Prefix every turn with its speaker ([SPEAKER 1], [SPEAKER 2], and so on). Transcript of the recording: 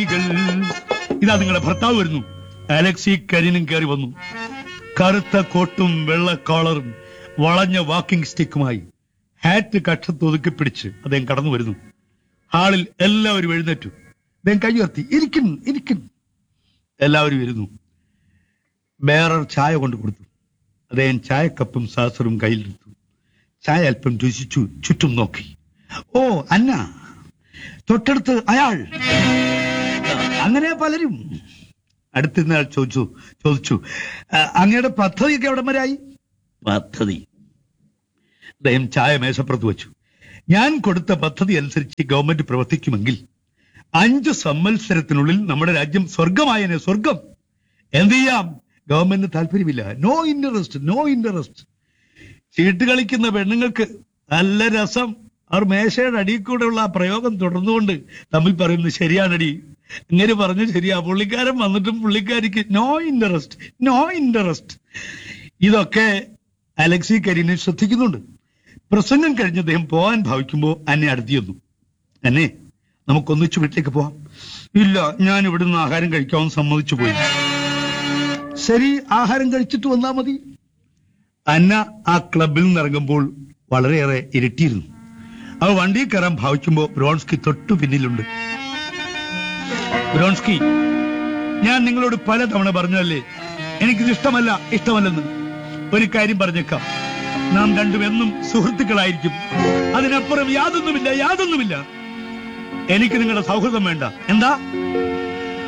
[SPEAKER 1] കൈകൾ ഇതാ നിങ്ങളുടെ ഭർത്താവ് വരുന്നു അലക്സി കരിനും കയറി വന്നു കറുത്ത കോട്ടും വെള്ള കോളറും വളഞ്ഞ വാക്കിംഗ് സ്റ്റിക്കുമായി ഹാറ്റ് കക്ഷത്ത് ഒതുക്കി പിടിച്ച് അദ്ദേഹം കടന്നു വരുന്നു ഹാളിൽ എല്ലാവരും എഴുന്നേറ്റു അദ്ദേഹം കൈ ഉയർത്തി ഇരിക്കും ഇരിക്കും എല്ലാവരും ഇരുന്നു ബേറർ ചായ കൊണ്ടു കൊടുത്തു അദ്ദേഹം ചായക്കപ്പും സാസറും കയ്യിലെടുത്തു ചായ അല്പം രുചിച്ചു ചുറ്റും നോക്കി ഓ അന്ന തൊട്ടടുത്ത് അയാൾ അങ്ങനെ പലരും അടുത്തിരുന്നയാൾ ചോദിച്ചു ചോദിച്ചു "ആ, അങ്ങയുടെ പദ്ധതിയൊക്കെ എവിടം വരായി പദ്ധതി അദ്ദേഹം ചായ മേശപ്പുറത്ത് വെച്ചു ഞാൻ കൊടുത്ത പദ്ധതി അനുസരിച്ച് ഗവൺമെന്റ് പ്രവർത്തിക്കുമെങ്കിൽ അഞ്ച് സംവത്സരത്തിനുള്ളിൽ നമ്മുടെ രാജ്യം സ്വർഗമായനെ സ്വർഗം എന്ത് ചെയ്യാം ഗവൺമെന്റിന് താല്പര്യമില്ല നോ ഇൻട്രസ്റ്റ് നോ ഇൻട്രസ്റ്റ് ചീട്ട് കളിക്കുന്ന പെണ്ണുങ്ങൾക്ക് നല്ല രസം അവർ മേശയുടെ അടിയിൽ കൂടെയുള്ള ആ പ്രയോഗം തുടർന്നുകൊണ്ട് തമ്മിൽ പറയുന്നു ശരിയാണടി ഇങ്ങനെ പറഞ്ഞു ശരിയാ പുള്ളിക്കാരൻ വന്നിട്ടും പുള്ളിക്കാരിക്ക് നോ ഇൻട്രസ്റ്റ് നോ ഇൻട്രസ്റ്റ് ഇതൊക്കെ അലക്സി കരിനെ ശ്രദ്ധിക്കുന്നുണ്ട് പ്രസംഗം കഴിഞ്ഞ് അദ്ദേഹം പോകാൻ ഭാവിക്കുമ്പോൾ എന്നെ അടുത്തി വന്നു എന്നെ നമുക്കൊന്നിച്ചു വീട്ടിലേക്ക് പോവാം ഇല്ല ഞാൻ ഇവിടുന്ന് ആഹാരം കഴിക്കാമെന്ന് സമ്മതിച്ചു പോയി ശരി ആഹാരം കഴിച്ചിട്ട് വന്നാ മതി അന്ന ആ ക്ലബിൽ നിന്ന് ഇറങ്ങുമ്പോൾ വളരെയേറെ ഇരട്ടിയിരുന്നു അവ വണ്ടിയിൽ കയറാൻ ഭാവിക്കുമ്പോൾ ബ്രോൺസ്കി തൊട്ടു പിന്നിലുണ്ട് ബ്രോൺസ്കി ഞാൻ നിങ്ങളോട് പലതവണ പറഞ്ഞല്ലേ എനിക്കിത് ഇഷ്ടമല്ല ഇഷ്ടമല്ലെന്ന് ഒരു കാര്യം പറഞ്ഞേക്കാം നാം രണ്ടും എന്നും സുഹൃത്തുക്കളായിരിക്കും അതിനപ്പുറം യാതൊന്നുമില്ല യാതൊന്നുമില്ല എനിക്ക് നിങ്ങളുടെ സൗഹൃദം വേണ്ട എന്താ